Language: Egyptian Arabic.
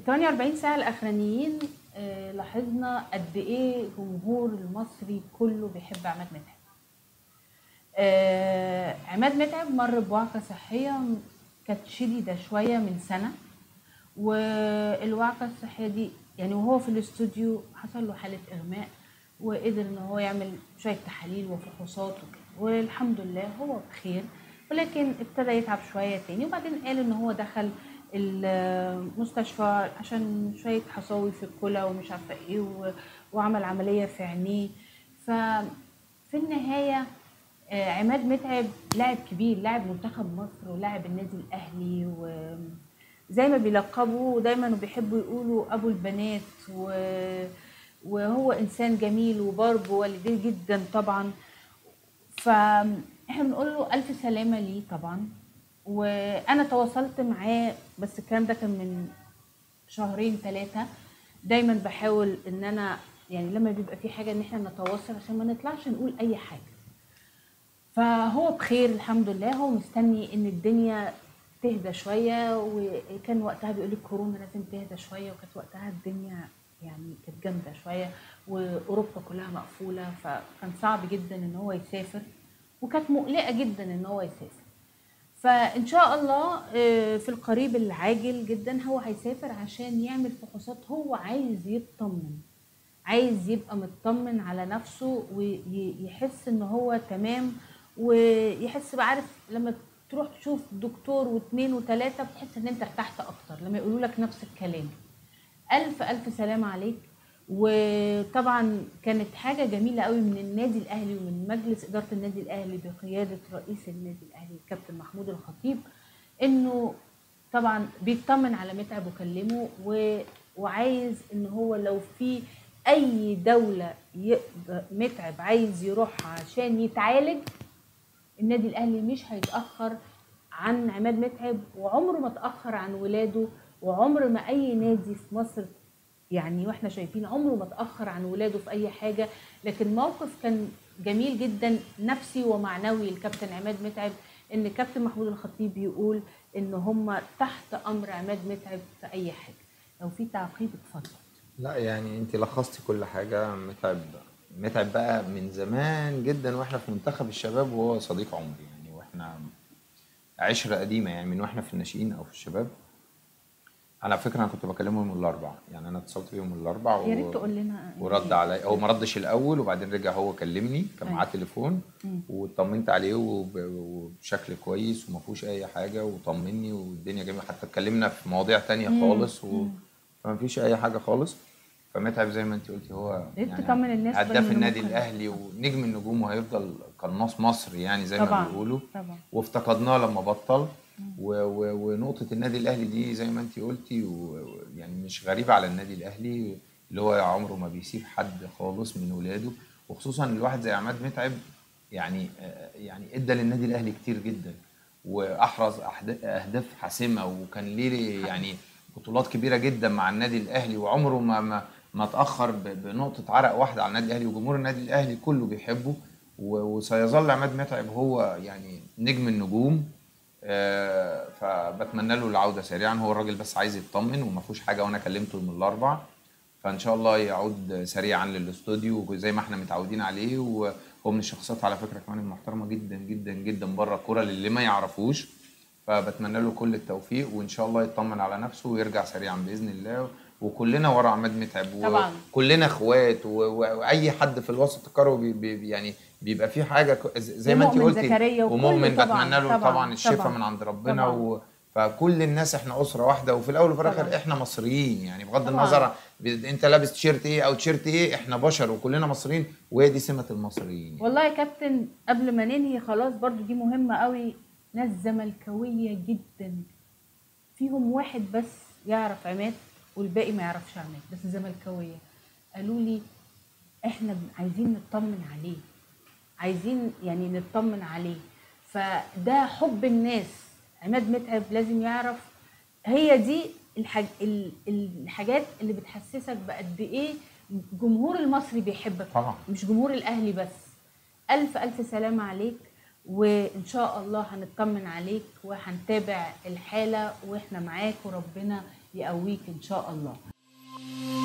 48 ساعة الأخرانيين آه، لاحظنا قد إيه جمهور المصري كله بيحب عماد متعب. آه، عماد متعب مر بوعكة صحية كانت شديدة شوية من سنة والوعكة الصحية دي يعني وهو في الاستوديو حصل له حالة إغماء وقدر إن هو يعمل شوية تحاليل وفحوصات وكده والحمد لله هو بخير ولكن ابتدى يتعب شوية تاني وبعدين قال إن هو دخل المستشفى عشان شوية حصاوي في الكلى ومش عارفة إيه و- وعمل عملية في عينيه ففي النهاية آه، عماد متعب لاعب كبير لاعب منتخب مصر ولاعب النادي الاهلي وزي ما بيلقبوا دايما بيحبوا يقولوا ابو البنات و... وهو انسان جميل وبار بوالديه جدا طبعا فاحنا بنقول له الف سلامه ليه طبعا وانا تواصلت معاه بس الكلام ده كان من شهرين ثلاثه دايما بحاول ان انا يعني لما بيبقى في حاجه ان احنا نتواصل عشان ما نطلعش نقول اي حاجه فهو بخير الحمد لله هو مستني ان الدنيا تهدى شويه وكان وقتها بيقول لك كورونا لازم تهدى شويه وكانت وقتها الدنيا يعني كانت جامده شويه واوروبا كلها مقفوله فكان صعب جدا ان هو يسافر وكانت مقلقه جدا ان هو يسافر فان شاء الله آه، في القريب العاجل جدا هو هيسافر عشان يعمل فحوصات هو عايز يطمن عايز يبقى مطمن على نفسه ويحس ان هو تمام ويحس بقى عارف لما تروح تشوف دكتور واثنين وثلاثه بتحس ان انت ارتحت اكتر لما يقولوا لك نفس الكلام الف الف سلام عليك وطبعا كانت حاجه جميله قوي من النادي الاهلي ومن مجلس اداره النادي الاهلي بقياده رئيس النادي الاهلي الكابتن محمود الخطيب انه طبعا بيطمن على متعب وكلمه و... وعايز ان هو لو في اي دوله يقدر متعب عايز يروحها عشان يتعالج النادي الاهلي مش هيتاخر عن عماد متعب وعمره ما اتاخر عن ولاده وعمر ما اي نادي في مصر يعني واحنا شايفين عمره ما اتاخر عن ولاده في اي حاجه لكن موقف كان جميل جدا نفسي ومعنوي الكابتن عماد متعب ان كابتن محمود الخطيب يقول ان هم تحت امر عماد متعب في اي حاجه لو في تعقيب اتفضل لا يعني انت لخصتي كل حاجه متعب متعب بقى من زمان جدا واحنا في منتخب الشباب وهو صديق عمري يعني واحنا عشره قديمه يعني من واحنا في الناشئين او في الشباب على فكره انا كنت بكلمه يوم الاربعاء يعني انا اتصلت بيه يوم الاربعاء يا ريت تقول لنا ورد عليا هو ما ردش الاول وبعدين رجع هو كلمني كان معاه أيوة. تليفون مم. واطمنت عليه وب- وبشكل كويس وما فيهوش اي حاجه وطمني والدنيا جميله حتى اتكلمنا في مواضيع تانية مم. خالص و... مم. فما فيش اي حاجه خالص فمتعب زي ما انت قلتي هو ريت تطمن الناس بقى هداف إنه النادي ممكن- الاهلي ونجم النجوم وهيفضل قناص مصر يعني زي ما طبعا بيقولوا طبعا وافتقدناه لما بطل و و ونقطة النادي الأهلي دي زي ما أنت قلتي ويعني مش غريبة على النادي الأهلي اللي هو عمره ما بيسيب حد خالص من ولاده وخصوصا الواحد زي عماد متعب يعني آه، يعني ادى للنادي الأهلي كتير جدا وأحرز أحد- أهداف حاسمة وكان ليه يعني بطولات كبيرة جدا مع النادي الأهلي وعمره ما ما ما اتأخر ب- بنقطة عرق واحدة على النادي الأهلي وجمهور النادي الأهلي كله بيحبه و- وسيظل عماد متعب هو يعني نجم النجوم آه، فبتمنى له العوده سريعا هو الراجل بس عايز يطمن وما فيهوش حاجه وانا كلمته من الاربع فان شاء الله يعود سريعا للاستوديو زي ما احنا متعودين عليه وهو من الشخصيات على فكره كمان المحترمه جدا جدا جدا بره الكوره للي ما يعرفوش فبتمنى له كل التوفيق وان شاء الله يطمن على نفسه ويرجع سريعا باذن الله وكلنا ورا عماد متعب طبعاً. وكلنا اخوات و- و- واي حد في الوسط الكروي بي بي يعني بيبقى في حاجه ك- زي ما انت ومؤمن قلتي زكريا وكله ومؤمن طبعاً، بتمنى له طبعاً، طبعا الشفاء طبعاً. من عند ربنا طبعاً. و... فكل الناس احنا اسره واحده وفي الاول وفي الاخر طبعاً. احنا مصريين يعني بغض طبعاً. النظر ب- انت لابس تيشيرت ايه او تيشيرت ايه احنا بشر وكلنا مصريين وهي دي سمه المصريين يعني. والله يا كابتن قبل ما ننهي خلاص برضو دي مهمة قوي ناس زملكاوية جدا فيهم واحد بس يعرف عماد والباقي ما يعرفش عماد بس زملكاوية قالوا لي احنا بن- عايزين نطمن عليه عايزين يعني نطمن عليه فده حب الناس عماد متعب لازم يعرف هي دي الحاج... ال- الحاجات اللي بتحسسك بقد ايه الجمهور المصري بيحبك طبعا مش جمهور الاهلي بس الف الف سلامه عليك وان شاء الله هنطمن عليك وهنتابع الحاله واحنا معاك وربنا يقويك ان شاء الله